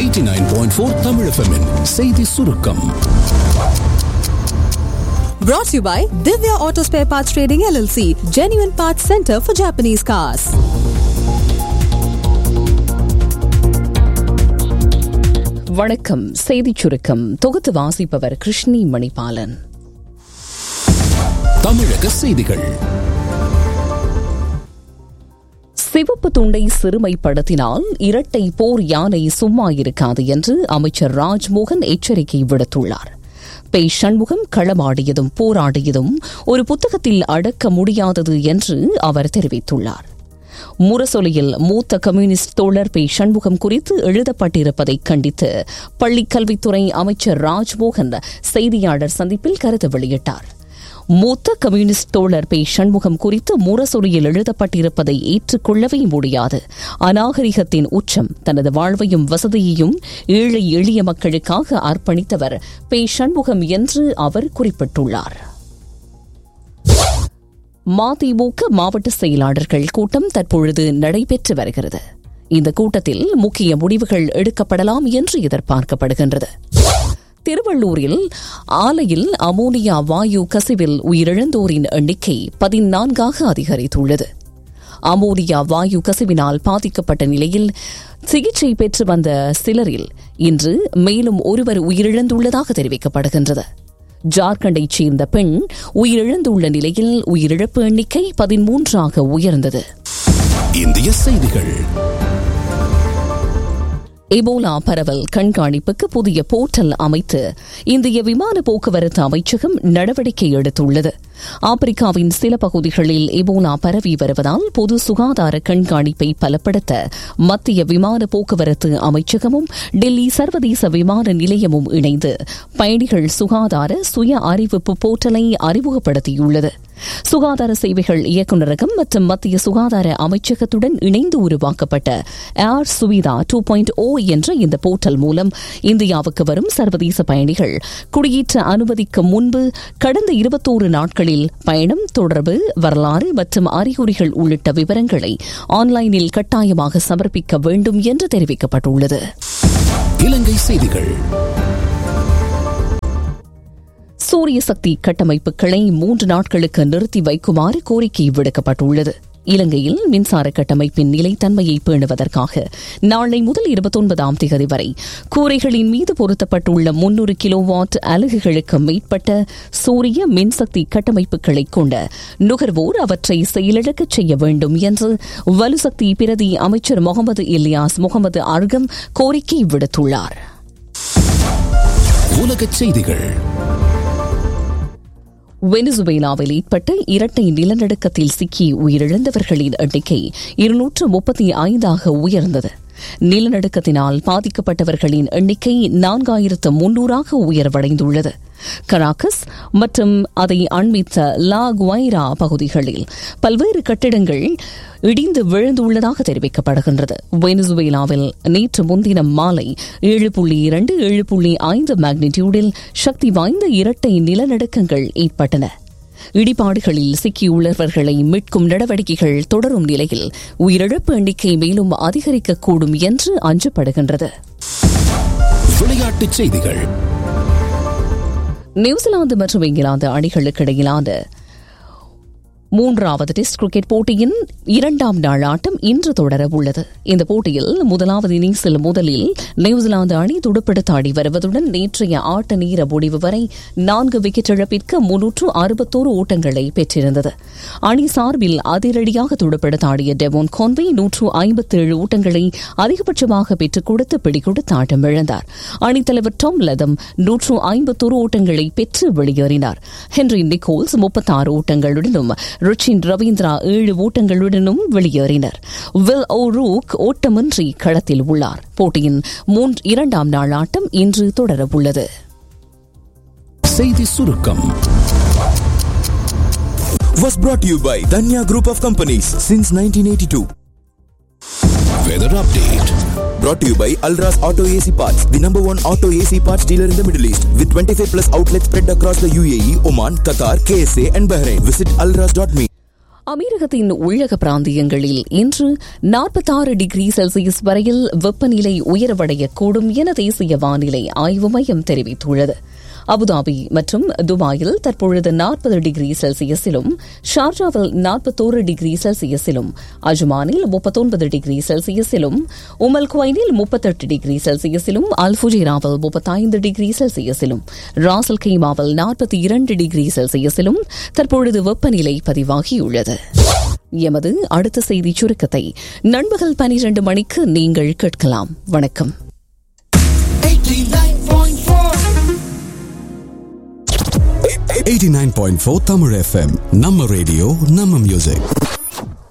89.4 Tamil FM -இன் செய்தி சுருக்கம் Brought to you by Divya Auto Spare Parts Trading LLC, genuine parts center for Japanese cars. வணக்கம் செய்திச் சுருக்கம் தொகுத்து வாசிப்பவர் கிருஷ்ணி மணிபாலன் தமிழக செய்திகள் சிவப்பு துண்டை சிறுமைப்படுத்தினால் இரட்டை போர் யானை சும்மா இருக்காது என்று அமைச்சர் ராஜ்மோகன் எச்சரிக்கை விடுத்துள்ளார் பேய் சண்முகம் களமாடியதும் போராடியதும் ஒரு புத்தகத்தில் அடக்க முடியாதது என்று அவர் தெரிவித்துள்ளார் முரசொலியில் மூத்த கம்யூனிஸ்ட் தோழர் பே சண்முகம் குறித்து எழுதப்பட்டிருப்பதை கண்டித்து பள்ளிக் கல்வித்துறை அமைச்சர் ராஜ்மோகன் செய்தியாளர் சந்திப்பில் கருத்து வெளியிட்டார் மூத்த கம்யூனிஸ்ட் தோழர் பே சண்முகம் குறித்து முரசொலியில் எழுதப்பட்டிருப்பதை ஏற்றுக்கொள்ளவே முடியாது அநாகரிகத்தின் உச்சம் தனது வாழ்வையும் வசதியையும் ஏழை எளிய மக்களுக்காக அர்ப்பணித்தவர் பே சண்முகம் என்று அவர் குறிப்பிட்டுள்ளார் மதிமுக மாவட்ட செயலாளர்கள் கூட்டம் தற்பொழுது நடைபெற்று வருகிறது இந்த கூட்டத்தில் முக்கிய முடிவுகள் எடுக்கப்படலாம் என்று எதிர்பார்க்கப்படுகின்றது திருவள்ளூரில் ஆலையில் அமோனியா வாயு கசிவில் உயிரிழந்தோரின் எண்ணிக்கை பதினான்காக அதிகரித்துள்ளது அமோனியா வாயு கசிவினால் பாதிக்கப்பட்ட நிலையில் சிகிச்சை பெற்று வந்த சிலரில் இன்று மேலும் ஒருவர் உயிரிழந்துள்ளதாக தெரிவிக்கப்படுகின்றது ஜார்க்கண்டைச் சேர்ந்த பெண் உயிரிழந்துள்ள நிலையில் உயிரிழப்பு எண்ணிக்கை பதிமூன்றாக உயர்ந்தது இந்திய செய்திகள் எபோலா பரவல் கண்காணிப்புக்கு புதிய போர்ட்டல் அமைத்து இந்திய விமான போக்குவரத்து அமைச்சகம் நடவடிக்கை எடுத்துள்ளது ஆப்பிரிக்காவின் சில பகுதிகளில் எபோலா பரவி வருவதால் பொது சுகாதார கண்காணிப்பை பலப்படுத்த மத்திய விமான போக்குவரத்து அமைச்சகமும் டெல்லி சர்வதேச விமான நிலையமும் இணைந்து பயணிகள் சுகாதார சுய அறிவிப்பு போர்ட்டலை அறிமுகப்படுத்தியுள்ளது சுகாதார சேவைகள் இயக்குநரகம் மற்றும் மத்திய சுகாதார அமைச்சகத்துடன் இணைந்து உருவாக்கப்பட்ட air Suvidha two point O என்ற இந்த போர்ட்டல் மூலம் இந்தியாவுக்கு வரும் சர்வதேச பயணிகள் குடியேற்ற அனுமதிக்கு முன்பு கடந்த இருபத்தோரு நாட்களில் பயணம் தொடர்பு வரலாறு மற்றும் அறிகுறிகள் உள்ளிட்ட விவரங்களை ஆன்லைனில் கட்டாயமாக சமர்ப்பிக்க வேண்டும் என்று தெரிவிக்கப்பட்டுள்ளது இலங்கை செய்திகள் சூரிய சக்தி கட்டமைப்புகளை மூன்று நாட்களுக்கு நிறுத்தி வைக்குமாறு கோரிக்கை விடுக்கப்பட்டுள்ளது இலங்கையில் மின்சார கட்டமைப்பின் நிலைத்தன்மையை பேணுவதற்காக நாளை முதல் இருபத்தொன்பதாம் தேதி வரை கூரைகளின் மீது பொருத்தப்பட்டுள்ள முன்னூறு கிலோவாட் அலகுகளுக்கு மேற்பட்ட சூரிய மின்சக்தி கட்டமைப்புகளை கொண்ட நுகர்வோர் அவற்றை செயலிழக்கச் செய்ய வேண்டும் என்று வலுசக்தி பிரதி அமைச்சர் முகமது இலியாஸ் முகமது அர்கம் கோரிக்கை விடுத்துள்ளார் உலகச் செய்திகள் வெனிசுவேலாவில் ஏற்பட்ட இரட்டை நிலநடுக்கத்தில் சிக்கி உயிரிழந்தவர்களின் எண்ணிக்கை இருநூற்று முப்பத்தி ஐந்தாக உயர்ந்தது நிலநடுக்கத்தினால் பாதிக்கப்பட்டவர்களின் எண்ணிக்கை நான்காயிரத்து முன்னூறாக உயர்வடைந்துள்ளது கராக்கஸ் மற்றும் அதை அண்மித்த லா குவைரா பகுதிகளில் பல்வேறு கட்டிடங்கள் இடிந்து விழுந்துள்ளதாக தெரிவிக்கப்படுகின்றது வெனிசுவேலாவில் நேற்று முன்தினம் மாலை ஏழு புள்ளி இரண்டு ஏழு புள்ளி ஐந்து மேக்னிடியூடில் சக்தி வாய்ந்த இரட்டை நிலநடுக்கங்கள் ஏற்பட்டன இடிபாடுகளில் சிக்கியுள்ளவர்களை மீட்கும் நடவடிக்கைகள் தொடரும் நிலையில் உயிரிழப்பு எண்ணிக்கை மேலும் அதிகரிக்கக்கூடும் என்று அஞ்சப்படுகின்றது விளையாட்டுச் செய்திகள் நியூசிலாந்து மற்றும் இங்கிலாந்து அணிகளுக்கு இடையிலான மூன்றாவது டெஸ்ட் கிரிக்கெட் போட்டியின் இரண்டாம் நாள் ஆட்டம் இன்று தொடர உள்ளது இந்த போட்டியில் முதலாவது இன்னிங்ஸில் முதலில் நியூசிலாந்து அணி துடுப்படுத்த ஆடி வருவதுடன் நேற்றைய ஆட்ட நேர முடிவு வரை நான்கு விக்கெட் இழப்பிற்கு முன்னூற்று அறுபத்தோரு ஓட்டங்களை பெற்றிருந்தது அணி சார்பில் அதிரடியாக துடுப்படுத்த ஆடிய டெவோன் கான்வே நூற்று ஐம்பத்தேழு ஓட்டங்களை அதிகபட்சமாக பெற்றுக் கொடுத்து பிடிகொடுத்து ஆட்டம் இழந்தார் அணித்தலைவர் டாம் லதம் நூற்று ஐம்பத்தோரு ஓட்டங்களை பெற்று வெளியேறினார் ஹென்ரி நிக்கோல்ஸ் முப்பத்தாறு ஓட்டங்களுடனும் ருச்சின் ரவீந்திரா ஏழு ஓட்டங்களுடனும் வெளியேறினர் வில் ஓ ரூக் ஓட்டமின்றி களத்தில் உள்ளார் போட்டியின் மூன்று இரண்டாம் நாள் ஆட்டம் இன்று தொடரவுள்ளது செய்தி சுருக்கம் was brought to you by Danya Group of Companies since 1982. Weather update Brought to you by Alras Auto AC Parts, the number one auto AC parts dealer in the Middle East, with 25 plus outlets spread across the UAE, Oman, Qatar, KSA, and Bahrain. Visit alras.me. அமீரகத்தின் உள்ளக பிராந்தியங்களில் இன்று நாற்பத்தாறு degree Celsius வரையில் வெப்பநிலை உயர்வடையக்கூடும் என தேசிய வானிலை ஆய்வு மையம் தெரிவித்துள்ளது அபுதாபி மற்றும் துபாயில் தற்பொழுது நாற்பது டிகிரி செல்சியஸிலும் ஷார்ஜாவில் நாற்பத்தோரு டிகிரி செல்சியஸிலும் அஜ்மானில் முப்பத்தொன்பது டிகிரி செல்சியஸிலும் உமல் குவைனில் முப்பத்தெட்டு டிகிரி செல்சியஸிலும் அல்புஜேராவில் முப்பத்தைந்து டிகிரி செல்சியஸிலும் ராசல் கைமாவில் நாற்பத்தி இரண்டு டிகிரி செல்சியஸிலும் தற்பொழுது வெப்பநிலை பதிவாகியுள்ளது எமது அடுத்த செய்தி சுருக்கத்தை நண்பகல் பனிரண்டு மணிக்கு நீங்கள் கேட்கலாம் வணக்கம் 89.4 Tamil FM நம்ம ரேடியோ நம்ம மியூசிக்